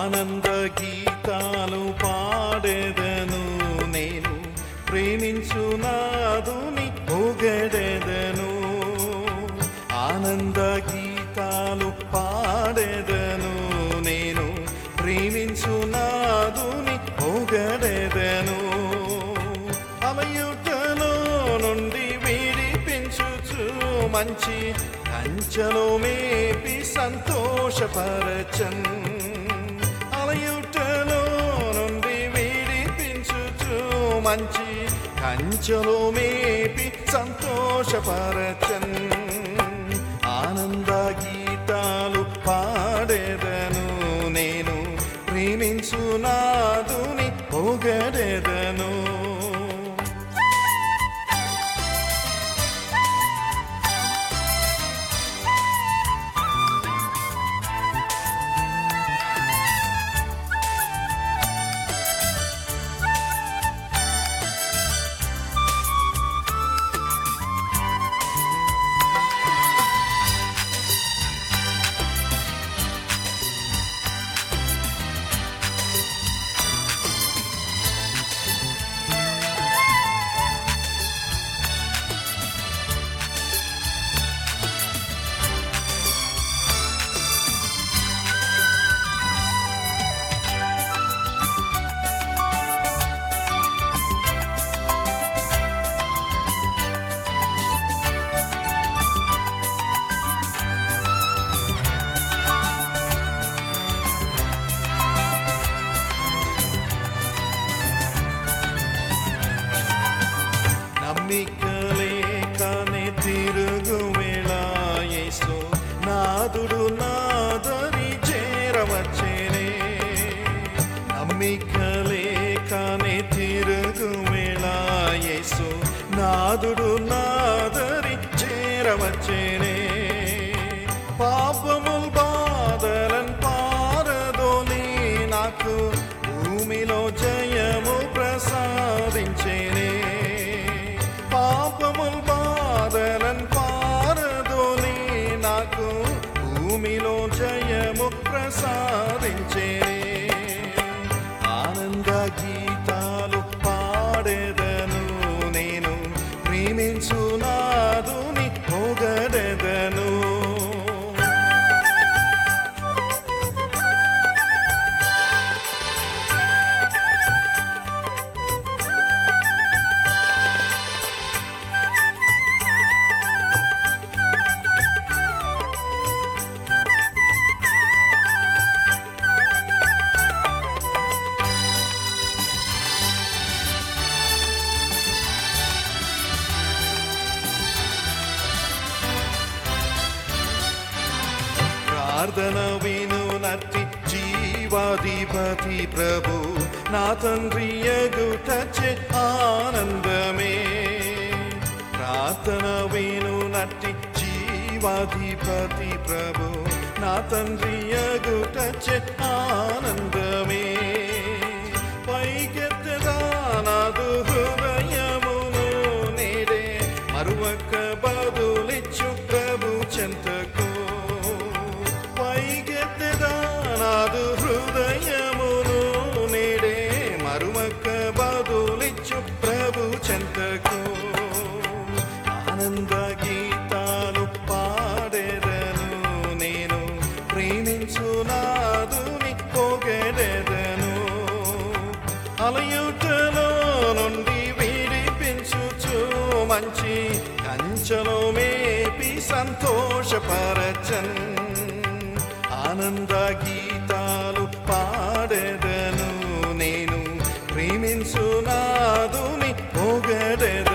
ఆనంద గీతాలు పాడెదను నేను ప్రేమించు నాదుని పొగడెదను ఆనంద గీతాలు పాడెదను నేను ప్రేమించు నాదుని పొగడెదను అలయుటలో నుండి విడిపించుచు మంచి కంచలో మేపి సంతోషపరచన్ అలయుటలో నుండి విడిపించుచు మంచి కంచలో మేపి సంతోషపరచన్ ఆనంద గీతాలు పాడెదను నేను ప్రేమించు నాదుని పొగడెదను నమ్మికలేకనే తిరుగు యేసు నాదుడు నాదరి చేరవచ్చేనే నమ్మికలేకనే తిరుగు యేసు నాదుడు నాదరి చేరవచ్చేనే పాపముల్ బాధలన్ పారదోని నాకు భూమిలో జయము ప్రసాదించేనే పాపముల్ బాధలన్ పారదోని నాకు భూమిలో జయము ప్రసాదించేనే ఆనంద గీతాలు పాడెదను నేను ప్రేమించు నాదుని పొగడెదను ప్రార్థన విను నట్టి జీవాధిపతి ప్రభు నా తండ్రి ఎగుటచే ఆనందమే ప్రార్థన విను నట్టి జీవాధిపతి ప్రభు నా తండ్రి ఎగుటచే ఆనందమే పైకెత్తదా నాదు హృదయమును నేడే మరువక బదులిచ్చు ప్రభు చెంతకు పైకెత్తదా నాదు హృదయమును నేడే మరువక బదులిచ్చు ప్రభు చెంతకు ఆనంద గీతాలు పాడెదను నేను ప్రేమించు నాదుని పొగడెదను అలయుటలో నుండి విడిపించుచు మంచి కంచలో మేపి సంతోషపరచన్ ఆనంద గీతాలు పాడెదను నేను ప్రేమించు నాదుని పొగడెదను